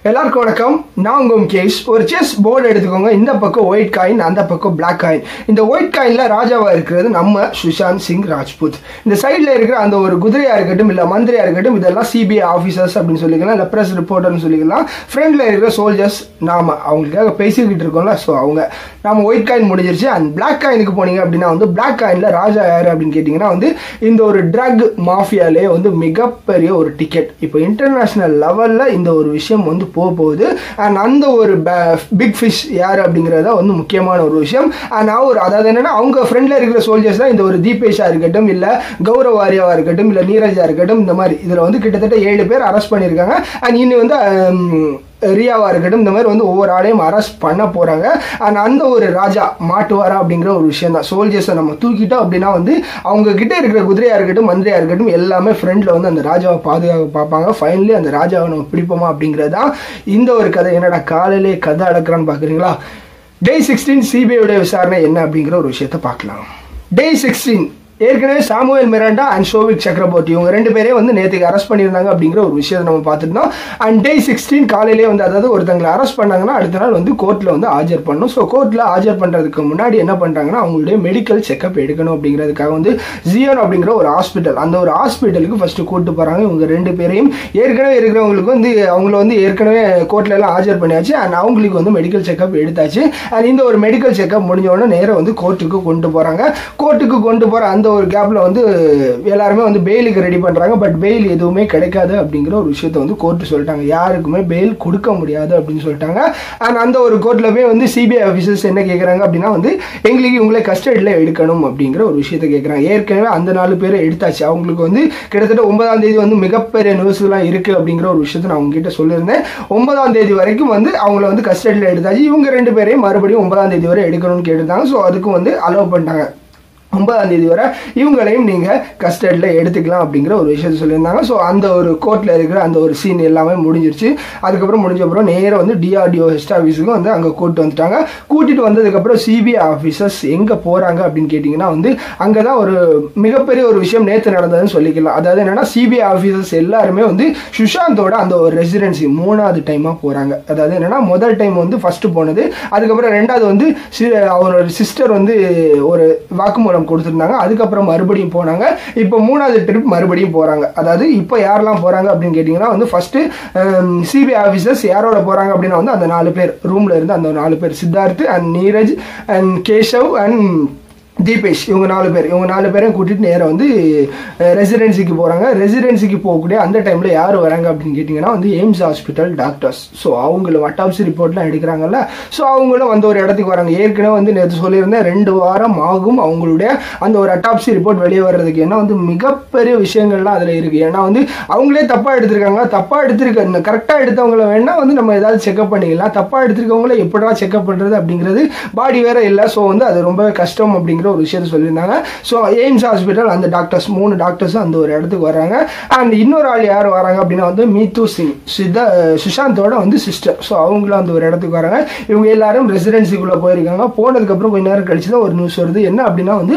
எல்லாருக்கும் வணக்கம் நான் உங்க முகேஷ் ஒரு செஸ் போர்டு எடுத்துக்கோங்க இந்த பக்கம் ஒயிட் காயின் அந்த பக்கம் பிளாக் காயின் இந்த ஒயிட் காயின்ல ராஜாவா இருக்கிறது நம்ம சுஷாந்த் சிங் ராஜ்புத் இந்த சைடில் இருக்கிற அந்த ஒரு குதிரையா இருக்கட்டும் இல்ல மந்திரியா இருக்கட்டும் இதெல்லாம் சிபிஐ ஆஃபீஸர்ஸ் அப்படின்னு சொல்லிக்கலாம் இல்ல பிரஸ் ரிப்போர்ட்டர்னு சொல்லிக்கலாம் ஃப்ரண்ட்ல இருக்கிற சோல்ஜர்ஸ் நாம அவங்களுக்காக பேசிக்கிட்டு இருக்கோம்ல ஸோ அவங்க நம்ம ஒயிட் காயின் முடிஞ்சிருச்சு அண்ட் பிளாக் காயினுக்கு போனீங்க அப்படின்னா வந்து பிளாக் காயின்ல ராஜா யாரு அப்படின்னு கேட்டிங்கன்னா வந்து இந்த ஒரு ட்ரக் மாஃபியாலே வந்து மிகப்பெரிய ஒரு டிக்கெட் இப்போ இன்டர்நேஷனல் லெவலில் இந்த ஒரு விஷயம் வந்து போக போகுது அண்ட் அந்த ஒரு பிக் ஃபிஷ் யார் அப்படிங்கிறத வந்து முக்கியமான ஒரு விஷயம் அண்ட் அவர் அதாவது என்னன்னா அவங்க ஃப்ரெண்டில் இருக்கிற சோல்ஜர்ஸ் தான் இந்த ஒரு தீபேஷா இருக்கட்டும் இல்லை கௌரவ் வாரியாவா இருக்கட்டும் இல்லை நீரஜா இருக்கட்டும் இந்த மாதிரி இதில் வந்து கிட்டத்தட்ட ஏழு பேர் அரெஸ்ட் பண்ணியிருக்காங்க அண்ட் இன்னும் வந்து ஹம், ரியாவா இருக்கட்டும் இந்த மாதிரி வந்து ஒவ்வொரு ஆளையும் அரெஸ்ட் பண்ண போறாங்க அண்ட் அந்த ஒரு ராஜா மாட்டுவாரா அப்படிங்கிற ஒரு விஷயம் தான் சோல்ஜர்ஸை நம்ம தூக்கிட்டோம் அப்படின்னா வந்து அவங்க கிட்ட இருக்கிற குதிரையா இருக்கட்டும் மந்திரியா இருக்கட்டும் எல்லாமே ஃப்ரண்ட்ல வந்து அந்த ராஜாவை பாதுகாக்க பார்ப்பாங்க ஃபைனலி அந்த ராஜாவை நம்ம பிடிப்போமா அப்படிங்கிறது தான் இந்த ஒரு கதை என்னடா காலையிலே கதை அடக்குறான்னு பாக்குறீங்களா டே சிக்ஸ்டீன் சிபிஐயோட விசாரணை என்ன அப்படிங்கிற ஒரு விஷயத்த பார்க்கலாம் டே சிக்ஸ்டீன் ஏற்கனவே Samuel Miranda and Showik Chakraborty இவங்க ரெண்டு பேரே வந்து நேற்றுக்கு அரெஸ்ட் பண்ணியிருந்தாங்க அப்படிங்கிற ஒரு விஷயத்தை நம்ம பார்த்துருந்தோம் அண்ட் டே சிக்ஸ்டீன் காலையிலே வந்து அதாவது ஒருத்தங்களை அரெஸ்ட் பண்ணாங்கன்னா அடுத்த நாள் வந்து கோர்ட்டில் வந்து ஆஜர் பண்ணணும் ஸோ கோர்ட்டில் ஆஜர் பண்ணுறதுக்கு முன்னாடி என்ன பண்ணுறாங்கன்னா அவங்களுடைய மெடிக்கல் செக்அப் எடுக்கணும் அப்படிங்கிறதுக்காக வந்து ஜியோன் அப்படிங்கிற ஒரு ஹாஸ்பிட்டல் அந்த ஒரு ஹாஸ்பிட்டலுக்கு ஃபர்ஸ்ட் கூட்டு போகிறாங்க இவங்க ரெண்டு பேரையும் ஏற்கனவே இருக்கிறவங்களுக்கு வந்து அவங்கள வந்து ஏற்கனவே கோர்ட்ல எல்லாம் ஆஜர் பண்ணியாச்சு அண்ட் அவங்களுக்கு வந்து மெடிக்கல் செக்அப் எடுத்தாச்சு அண்ட் இந்த ஒரு மெடிக்கல் செக்அப் முடிஞ்ச உடனே நேரா வந்து கோர்ட்டுக்கு கொண்டு போகிறாங்க கோர்ட்டுக்கு கொண்டு போகிற அந்த ஒரு கேப்பில் வந்து எல்லாருமே வந்து பெயிலுக்கு ரெடி பண்ணுறாங்க பட் பெயில் எதுவுமே கிடைக்காது அப்படிங்கிற ஒரு விஷயத்த வந்து கோர்ட்டு சொல்லிட்டாங்க யாருக்குமே பெயில் கொடுக்க முடியாது அப்படின்னு சொல்லிட்டாங்க அண்ட் அந்த ஒரு கோர்ட்டில் போய் வந்து சிபிஐ ஆஃபீஸர்ஸ் என்ன கேட்குறாங்க அப்படின்னா வந்து எங்களுக்கு இவங்களை கஸ்டடியில் எடுக்கணும் அப்படிங்கிற ஒரு விஷயத்த கேட்குறாங்க ஏற்கனவே அந்த நாலு பேரை எடுத்தாச்சு அவங்களுக்கு வந்து கிட்டத்தட்ட ஒன்பதாம் தேதி வந்து மிகப்பெரிய நியூஸ்லாம் இருக்குது அப்படிங்கிற ஒரு விஷயத்த நான் உங்ககிட்ட சொல்லியிருந்தேன் ஒன்பதாம் தேதி வரைக்கும் வந்து அவங்கள வந்து கஸ்டடியில் எடுத்தாச்சு இவங்க ரெண்டு பேரையும் மறுபடியும் ஒன்பதாம் தேதி வரை எடுக்கணும்னு கேட்டிருந்தாங்க ஸோ அதுக்கும் வந்து அலோவ் பண்ணிட்டாங்க ஒன்பதாம் தேதி வரை இவங்களையும் நீங்கள் கஸ்டடியில் எடுத்துக்கலாம் அப்படிங்கிற ஒரு விஷயத்த சொல்லியிருந்தாங்க ஸோ அந்த ஒரு கோர்ட்டில் இருக்கிற அந்த ஒரு சீன் எல்லாமே முடிஞ்சிருச்சு அதுக்கப்புறம் முடிஞ்ச அப்புறம் நேராக வந்து டிஆர்டிஓ ஹெஸ்ட் ஆஃபீஸுக்கும் வந்து அங்கே கூட்டு வந்துட்டாங்க கூட்டிட்டு வந்ததுக்கப்புறம் சிபிஐ ஆஃபீஸர்ஸ் எங்கே போகிறாங்க அப்படின்னு கேட்டிங்கன்னா வந்து அங்கே தான் ஒரு மிகப்பெரிய ஒரு விஷயம் நேற்று நடந்ததுன்னு சொல்லிக்கலாம் அதாவது என்னன்னா சிபிஐ ஆஃபீஸர்ஸ் எல்லாருமே வந்து சுஷாந்தோட அந்த ஒரு ரெசிடென்சி மூணாவது டைமாக போகிறாங்க அதாவது என்னன்னா முதல் டைம் வந்து ஃபர்ஸ்ட் போனது அதுக்கப்புறம் ரெண்டாவது வந்து சி- அவரோட சிஸ்டர் வந்து ஒரு வாக்குமூலம் கொடுத்துருந்தாங்க அதுக்கப்புறம் மறுபடியும் போனாங்க இப்போ மூணாவது ட்ரிப் மறுபடியும் போகிறாங்க அதாவது இப்போ யாரெல்லாம் போகிறாங்க அப்படின்னு கேட்டிங்கன்னா வந்து ஃபஸ்ட்டு சிபிஐ ஆஃபீஸர்ஸ் யாரோட போகிறாங்க அப்படின்னா வந்து அந்த நாலு பேர் ரூமில் இருந்து அந்த நாலு பேர் Siddharth and Neeraj and Keshav and Deepesh இவங்க நாலு பேர் இவங்க நாலு பேரையும் கூட்டிட்டு நேராக வந்து ரெசிடென்சிக்கு போகிறாங்க ரெசிடென்சிக்கு போகக்கூடிய அந்த டைமில் யார் வராங்க அப்படின்னு கேட்டிங்கன்னா வந்து எய்ம்ஸ் ஹாஸ்பிட்டல் டாக்டர்ஸ் ஸோ அவங்களும் அட்டாப்சி ரிப்போர்ட்லாம் எடுக்கிறாங்கல்ல ஸோ அவங்களும் வந்து ஒரு இடத்துக்கு வராங்க ஏற்கனவே வந்து நேற்று சொல்லியிருந்தேன் ரெண்டு வாரம் ஆகும் அவங்களுடைய அந்த ஒரு அட்டாப்சி ரிப்போர்ட் வெளியே வர்றதுக்கு ஏன்னா வந்து மிகப்பெரிய விஷயங்கள்லாம் அதில் இருக்குது ஏன்னா வந்து அவங்களே தப்பாக எடுத்திருக்காங்க தப்பாக எடுத்திருக்க கரெக்டாக எடுத்தவங்கள வேணா வந்து நம்ம ஏதாவது செக்அப் பண்ணிக்கலாம் தப்பாக எடுத்திருக்கவங்கள எப்படா செக்அப் பண்ணுறது அப்படிங்கிறது பாடி வேற இல்லை ஸோ வந்து அது ரொம்ப கஷ்டம் அப்படிங்கிற ஒரு விஷயத்த சொல்லியிருந்தாங்க ஸோ எய்ம்ஸ் ஹாஸ்பிட்டல் அந்த டாக்டர்ஸ் மூணு டாக்டர்ஸும் அந்த ஒரு இடத்துக்கு வராங்க அண்ட் இன்னொரு ஆள் யார் வராங்க அப்படின்னா வந்து மீத்து சிங் சித்தா சுஷாந்தோட வந்து சிஸ்டர் ஸோ அவங்களும் அந்த ஒரு இடத்துக்கு வராங்க இவங்க எல்லாரும் ரெசிடென்சிக்குள்ளே போயிருக்காங்க போனதுக்கப்புறம் கொஞ்ச நேரம் கழிச்சு தான் ஒரு நியூஸ் வருது என்ன அப்படின்னா வந்து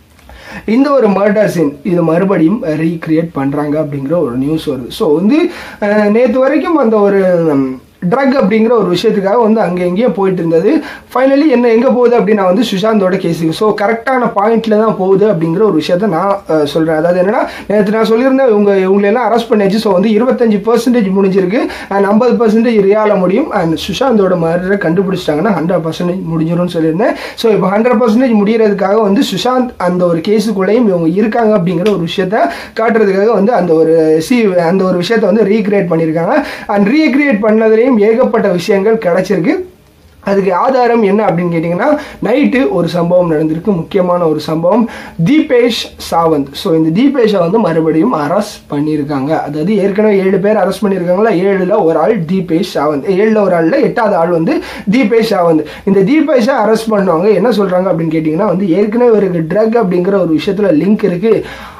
இந்த ஒரு மர்டர் சீன் இது மறுபடியும் ரீக்ரியேட் பண்ணுறாங்க அப்படிங்கிற ஒரு நியூஸ் வருது ஸோ வந்து நேற்று வரைக்கும் அந்த ஒரு ட்ரக் அப்படிங்கிற ஒரு விஷயத்துக்காக வந்து அங்கே எங்கேயும் போயிட்டு இருந்தது ஃபைனலி என்ன எங்கே போகுது அப்படின்னா வந்து சுஷாந்தோட கேஸுக்கு ஸோ கரெக்டான பாயிண்ட்ல தான் போகுது அப்படிங்கிற ஒரு விஷயத்த நான் அஹ், சொல்றேன் அதாவது என்னன்னா நேற்று நான் சொல்லியிருந்தேன் இவங்க இவங்களை எல்லாம் அரெஸ்ட் பண்ணியாச்சு ஸோ வந்து இருபத்தஞ்சு பர்சன்டேஜ் முடிஞ்சிருக்கு அண்ட் ஐம்பது பர்சன்டேஜ் ரியால முடியும் அண்ட் சுஷாந்தோட மர்டரை கண்டுபிடிச்சிட்டாங்கன்னா ஹண்ட்ரட் பர்சன்டேஜ் முடிஞ்சிரும்னு சொல்லியிருந்தேன் ஸோ இப்போ ஹண்ட்ரட் பர்சன்டேஜ் முடியறதுக்காக வந்து சுஷாந்த் அந்த ஒரு கேஸுக்குள்ளேயும் இவங்க இருக்காங்க அப்படிங்கிற ஒரு விஷயத்த காட்டுறதுக்காக வந்து அந்த ஒரு சி அந்த ஒரு விஷயத்த வந்து ரீக்ரியேட் பண்ணியிருக்காங்க அண்ட் ரீக்ரியேட் பண்ணதுலேயும் ஏகப்பட்ட விஷயங்கள் கிடைச்சிருக்கு அதுக்கு ஆதாரம் என்ன அப்படின்னு கேட்டிங்கன்னா நைட்டு ஒரு சம்பவம் நடந்திருக்கு முக்கியமான ஒரு சம்பவம் தீபேஷ் சாவந்த் ஸோ இந்த தீபேஷை வந்து மறுபடியும் அரெஸ்ட் பண்ணியிருக்காங்க அதாவது ஏற்கனவே ஏழு பேர் அரெஸ்ட் பண்ணியிருக்காங்களா ஏழுல ஒரு ஆள் தீபேஷ் சாவந்த் ஏழுல ஒரு ஆள்ல எட்டாவது ஆள் வந்து தீபேஷ் சாவந்த் இந்த தீபேஷை அரெஸ்ட் பண்ணவங்க என்ன சொல்றாங்க அப்படின்னு கேட்டிங்கன்னா வந்து ஏற்கனவே ஒரு ட்ரக் அப்படிங்கிற ஒரு விஷயத்துல லிங்க் இருக்கு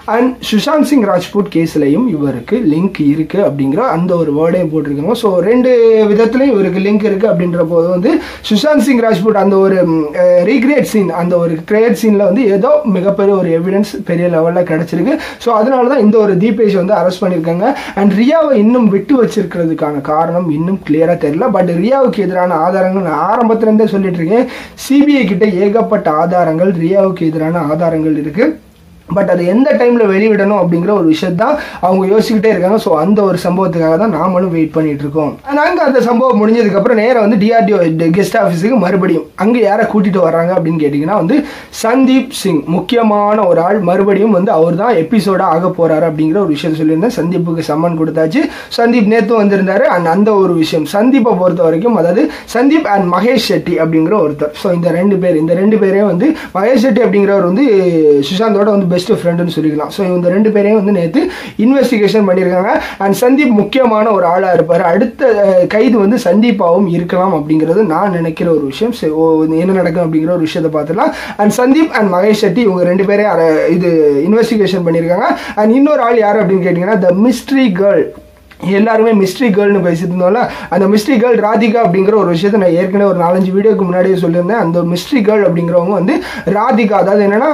அண்ட் சுஷாந்த் சிங் ராஜ்பூட் கேஸ்லையும் இவருக்கு லிங்க் இருக்கு அப்படிங்கிற அந்த ஒரு வேர்டையும் போட்டிருக்காங்க ஸோ ரெண்டு விதத்துலையும் இவருக்கு லிங்க் இருக்கு அப்படின்ற போது வந்து சுஷாந்த் சிங் ராஜ்பூட் அந்த ஒரு ரீக்ரியேட் சீன் அந்த ஒரு கிரியேட் சீனில் வந்து ஏதோ மிகப்பெரிய ஒரு எவிடன்ஸ் பெரிய லெவலில் கிடைச்சிருக்கு ஸோ அதனால தான் இந்த ஒரு தீபேஷ் வந்து அரெஸ்ட் பண்ணியிருக்காங்க அண்ட் ரியாவை இன்னும் விட்டு வச்சிருக்கிறதுக்கான காரணம் இன்னும் கிளியராக தெரியல பட் ரியாவுக்கு எதிரான ஆதாரங்கள் நான் ஆரம்பத்துலேருந்தே சொல்லிட்டு இருக்கேன் சிபிஐ கிட்ட ஏகப்பட்ட ஆதாரங்கள் ரியாவுக்கு எதிரான ஆதாரங்கள் இருக்கு பட் அது எந்த டைமில் வெளியிடணும் அப்படிங்கிற ஒரு விஷயத்தான் அவங்க யோசிச்சுக்கிட்டே இருக்காங்க ஸோ அந்த ஒரு சம்பவத்துக்காக தான் நாமளும் வெயிட் பண்ணிட்டு இருக்கோம் நாங்கள் அந்த சம்பவம் முடிஞ்சதுக்கப்புறம் நேராக வந்து டிஆர்டிஓ கெஸ்ட் ஆஃபீஸுக்கு மறுபடியும் அங்கே யாரை கூட்டிகிட்டு வர்றாங்க அப்படின்னு கேட்டிங்கன்னா வந்து சந்தீப் சிங் முக்கியமான ஒரு ஆள் மறுபடியும் வந்து அவர் தான் எபிசோடாக ஆக போகிறாரு அப்படிங்கிற ஒரு விஷயத்தை சொல்லியிருந்தேன் சந்தீப்புக்கு சம்மன் கொடுத்தாச்சு சந்தீப் நேற்று வந்திருந்தாரு அண்ட் அந்த ஒரு விஷயம் சந்தீப்பை பொறுத்த வரைக்கும் அதாவது சந்தீப் அண்ட் மகேஷ் ஷெட்டி அப்படிங்கிற ஒருத்தர் ஸோ இந்த ரெண்டு பேர் இந்த ரெண்டு பேரையும் வந்து மகேஷ் ஷெட்டி அப்படிங்கிறவர் வந்து சுஷாந்தோட வந்து பெஸ்ட் ஃப்ரெண்டுன்னு சொல்லிக்கலாம் ஸோ இந்த ரெண்டு பேரையும் வந்து நேற்று இன்வெஸ்டிகேஷன் பண்ணியிருக்காங்க அண்ட் சந்தீப் முக்கியமான ஒரு ஆளாக இருப்பார் அடுத்த அஹ், கைது வந்து சந்தீப்பாவும் இருக்கலாம் அப்படிங்கிறது நான் நினைக்கிற ஒரு விஷயம் சரி, ஓ, என்ன நடக்கும் அப்படிங்கிற ஒரு விஷயத்தை பார்த்துலாம் அண்ட் சந்தீப் அண்ட் மகேஷ் ஷெட்டி இவங்க ரெண்டு பேரையும் அர- இது இன்வெஸ்டிகேஷன் பண்ணியிருக்காங்க அண்ட் இன்னொரு ஆள் யார் அப்படின்னு கேட்டிங்கன்னா த மிஸ்ட்ரி கேர்ள் எல்லாருமே மிஸ்ட்ரி கேர்ள்னு பேசிட்டு இருந்தோம்ல அந்த மிஸ்ட்ரி கேர்ள் ராதிகா அப்படிங்கிற ஒரு விஷயத்தை நான் ஏற்கனவே ஒரு நாலஞ்சு வீடியோக்கு முன்னாடியே சொல்லியிருந்தேன் அந்த மிஸ்ட்ரி கேர்ள் அப்படிங்கிறவங்க வந்து ராதிகா அதாவது என்னன்னா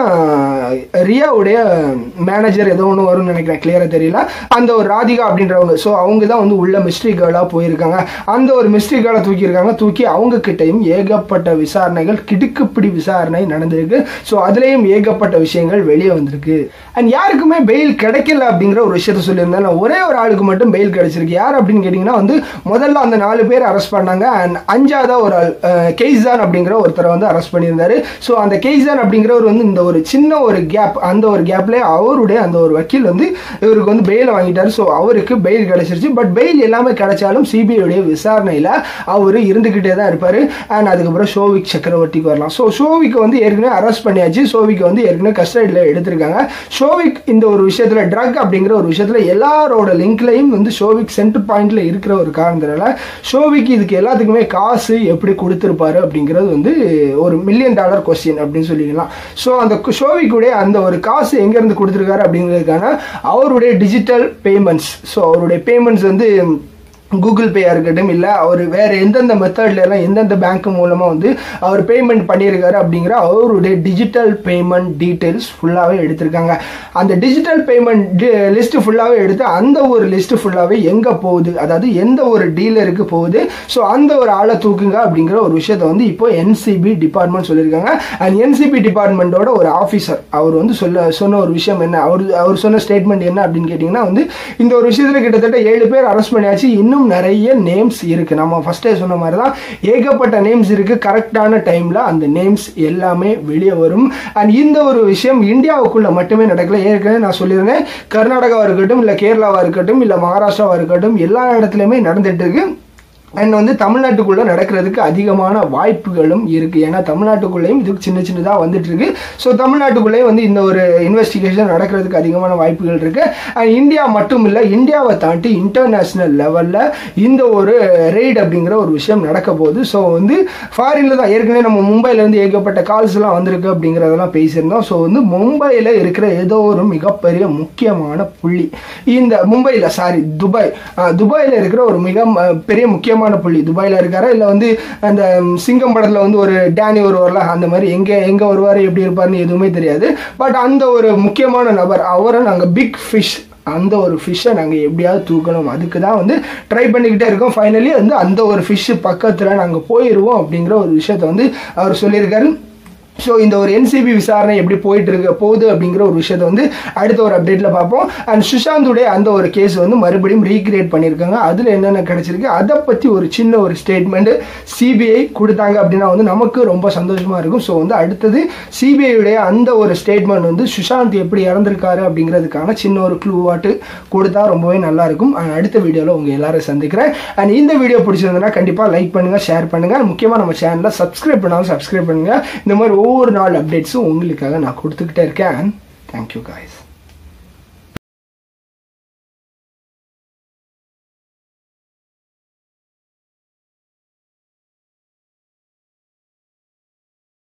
ரியாவுடைய மேனேஜர் ஏதோ ஒன்று வரும்னு நினைக்கிறேன் கிளியராக தெரியல அந்த ஒரு ராதிகா அப்படின்றவங்க ஸோ அவங்க தான் வந்து உள்ள மிஸ்ட்ரி கேர்ளாக போயிருக்காங்க அந்த ஒரு மிஸ்ட்ரி கேர்ளை தூக்கியிருக்காங்க தூக்கி அவங்க கிட்டையும் ஏகப்பட்ட விசாரணைகள் கிடுக்குப்பிடி விசாரணை நடந்திருக்கு ஸோ அதுலேயும் ஏகப்பட்ட விஷயங்கள் வெளியே வந்திருக்கு அண்ட் யாருக்குமே பெயில் கிடைக்கல அப்படிங்கிற ஒரு விஷயத்த சொல்லியிருந்தேன் நான் ஒரே ஒரு ஆளுக்கு மட்டும் பெயில் கிடைச்சிருக்கு யார் அப்படின்னு கேட்டிங்கன்னா வந்து முதல்ல அந்த நாலு பேர் அரெஸ்ட் பண்ணாங்க அண்ட் அஞ்சாவதா ஒரு ஆள் அஹ், கெய்சான் அப்படிங்கிற ஒருத்தரை வந்து அரெஸ்ட் பண்ணியிருந்தாரு ஸோ அந்த கெய்சான் அப்படிங்கிறவர் வந்து இந்த ஒரு சின்ன ஒரு கேப் அந்த ஒரு கேப்லேயே அவருடைய அந்த ஒரு வக்கீல் வந்து இவருக்கு வந்து பெயில் வாங்கிட்டாரு ஸோ அவருக்கு பெயில் கிடைச்சிருச்சு பட் பெயில் எல்லாமே கிடைச்சாலும் சிபிஐடைய விசாரணையில் அவர் இருந்துக்கிட்டே தான் இருப்பார் அண்ட் அதுக்கப்புறம் ஷோவிக் சக்கரவர்த்திக்கு வரலாம் ஸோ ஷோவிக்கு வந்து ஏற்கனவே அரெஸ்ட் பண்ணியாச்சு ஷோவிக்கு வந்து ஏற்கனவே கஸ்டடியில் எடுத்திருக்காங்க ஷோவிக் இந்த ஒரு விஷயத்தில் ட்ரக் அப்படிங்கிற ஒரு விஷயத்தில் எல்லாரோட லிங்க்லையும் வந்து ஷோவிக் சென்டர் பாயிண்ட்ல இருக்கிற ஒரு காரணத்தினால ஷோவிக்கு இதுக்கு எல்லாத்துக்குமே காசு எப்படி கொடுத்துருப்பாரு அப்படிங்கிறது வந்து ஒரு மில்லியன் டாலர் கொஸ்டின் அப்படின்னு சொல்லிக்கலாம் ஸோ அந்த கு- ஷோவிக்குடைய அந்த ஒரு காசு எங்கேருந்து கொடுத்துருக்காரு அப்படிங்கிறதுக்கான அவருடைய டிஜிட்டல் பேமெண்ட்ஸ் ஸோ அவருடைய பேமெண்ட்ஸ் வந்து கூகுள் பேயாக இருக்கட்டும் இல்லை அவர் வேறு எந்தெந்த மெத்தட்ல எல்லாம் எந்தெந்த பேங்க் மூலமாக வந்து அவர் பேமெண்ட் பண்ணியிருக்காரு அப்படிங்கிற அவருடைய டிஜிட்டல் பேமெண்ட் டீட்டெயில்ஸ் ஃபுல்லாகவே எடுத்திருக்காங்க அந்த டிஜிட்டல் பேமெண்ட் லிஸ்ட்டு ஃபுல்லாகவே எடுத்து அந்த ஒரு லிஸ்ட்டு ஃபுல்லாகவே எங்கே போகுது அதாவது எந்த ஒரு டீலருக்கு போகுது ஸோ அந்த ஒரு ஆளை தூக்குங்க அப்படிங்கிற ஒரு விஷயத்த வந்து இப்போ என்சிபி டிபார்ட்மெண்ட் சொல்லியிருக்காங்க அண்ட் என்சிபி டிபார்ட்மெண்ட்டோட ஒரு ஆஃபீஸர் அவர் வந்து சொல்ல சொன்ன ஒரு விஷயம் என்ன அவர் அவர் சொன்ன ஸ்டேட்மெண்ட் என்ன அப்படின்னு கேட்டிங்கன்னா வந்து இந்த ஒரு விஷயத்தில் கிட்டத்தட்ட ஏழு பேர் அரெஸ்ட் பண்ணியாச்சு இன்னும் நிறைய நேம்ஸ் இருக்கு நம்ம ஃபர்ஸ்டே சொன்ன மாதிரி தான் ஏகப்பட்ட நேம்ஸ் இருக்கு கரெக்டான டைம்ல அந்த நேம்ஸ் எல்லாமே வெளியே வரும் அண்ட் இந்த ஒரு விஷயம் இந்தியாவுக்குள்ள மட்டுமே நடக்கல ஏற்கனவே நான் சொல்லியிருந்தேன் கர்நாடகாவா இருக்கட்டும் இல்லை கேரளாவா இருக்கட்டும் இல்லை மகாராஷ்டிராவா இருக்கட்டும் எல்லா இடத்துலையுமே நடந்துட்டு இருக்கு அண்ட் வந்து தமிழ்நாட்டுக்குள்ளே நடக்கிறதுக்கு அதிகமான வாய்ப்புகளும் இருக்குது ஏன்னா தமிழ்நாட்டுக்குள்ளேயும் இதுக்கு சின்ன சின்னதாக வந்துட்டு இருக்கு ஸோ தமிழ்நாட்டுக்குள்ளேயும் வந்து இந்த ஒரு இன்வெஸ்டிகேஷன் நடக்கிறதுக்கு அதிகமான வாய்ப்புகள் இருக்கு அண்ட் இந்தியா மட்டும் இல்லை இந்தியாவை தாண்டி இன்டர்நேஷ்னல் லெவலில் இந்த ஒரு ரெய்ட் அப்படிங்கிற ஒரு விஷயம் நடக்க போகுது ஸோ வந்து ஃபாரினில் தான் ஏற்கனவே நம்ம மும்பையிலேருந்து ஏகப்பட்ட கால்ஸ்லாம் வந்திருக்கு அப்படிங்கிறதெல்லாம் பேசியிருந்தோம் ஸோ வந்து மும்பையில் இருக்கிற ஏதோ ஒரு மிகப்பெரிய முக்கியமான புள்ளி இந்த மும்பையில் சாரி துபாய் அஹ், துபாயில் இருக்கிற ஒரு மிக ம- பெரிய முக்கியமான புள்ளி துபாயில் இருக்காரா இல்லை வந்து அந்த ம், சிங்கம் படத்தில் வந்து ஒரு டேனி வருவார்ல அந்த மாதிரி எங்கே எங்கே வருவார் எப்படி இருப்பார்னு எதுவுமே தெரியாது பட் அந்த ஒரு முக்கியமான நபர் அவரை நாங்கள் பிக் ஃபிஷ் அந்த ஒரு ஃபிஷ்ஷை நாங்கள் எப்படியாவது தூக்கணும் அதுக்கு தான் வந்து ட்ரை பண்ணிக்கிட்டே இருக்கோம் ஃபைனலி வந்து அந்த ஒரு ஃபிஷ்ஷு பக்கத்தில் நாங்கள் போயிடுவோம் அப்படிங்கிற ஒரு விஷயத்த வந்து அவர் சொல்லியிருக்காரு ஸோ இந்த ஒரு என்சிபி விசாரணை எப்படி போயிட்டு இருக்க போகுது அப்படிங்கிற ஒரு விஷயத்தை வந்து அடுத்த ஒரு அப்டேட்டில் பார்ப்போம் அண்ட் சுஷாந்துடைய அந்த ஒரு கேஸ் வந்து மறுபடியும் ரீக்ரியேட் பண்ணியிருக்காங்க அதில் என்னென்ன கிடைச்சிருக்கு அதை பற்றி ஒரு சின்ன ஒரு ஸ்டேட்மெண்ட் சிபிஐ கொடுத்தாங்க அப்படின்னா வந்து நமக்கு ரொம்ப சந்தோஷமாக இருக்கும் ஸோ வந்து அடுத்தது சிபிஐயுடைய அந்த ஒரு ஸ்டேட்மெண்ட் வந்து சுஷாந்த் எப்படி இறந்திருக்காரு அப்படிங்கிறதுக்கான சின்ன ஒரு க்ளூவாட்டு கொடுத்தா ரொம்பவே நல்லா இருக்கும் And அடுத்த வீடியோவில் உங்கள் எல்லாரும் சந்திக்கிறேன் அண்ட் இந்த வீடியோ பிடிச்சிருந்ததுன்னா கண்டிப்பாக லைக் பண்ணுங்கள் ஷேர் பண்ணுங்கள் முக்கியமாக நம்ம சேனலை சப்ஸ்கிரைப் பண்ணாலும் சப்ஸ்கிரைப் பண்ணுங்கள் இந்த மாதிரி ஒவ்வொரு நாள் அப்டேட்ஸும் உங்களுக்காக நான் கொடுத்துக்கிட்டே இருக்கேன் தேங்க்யூ guys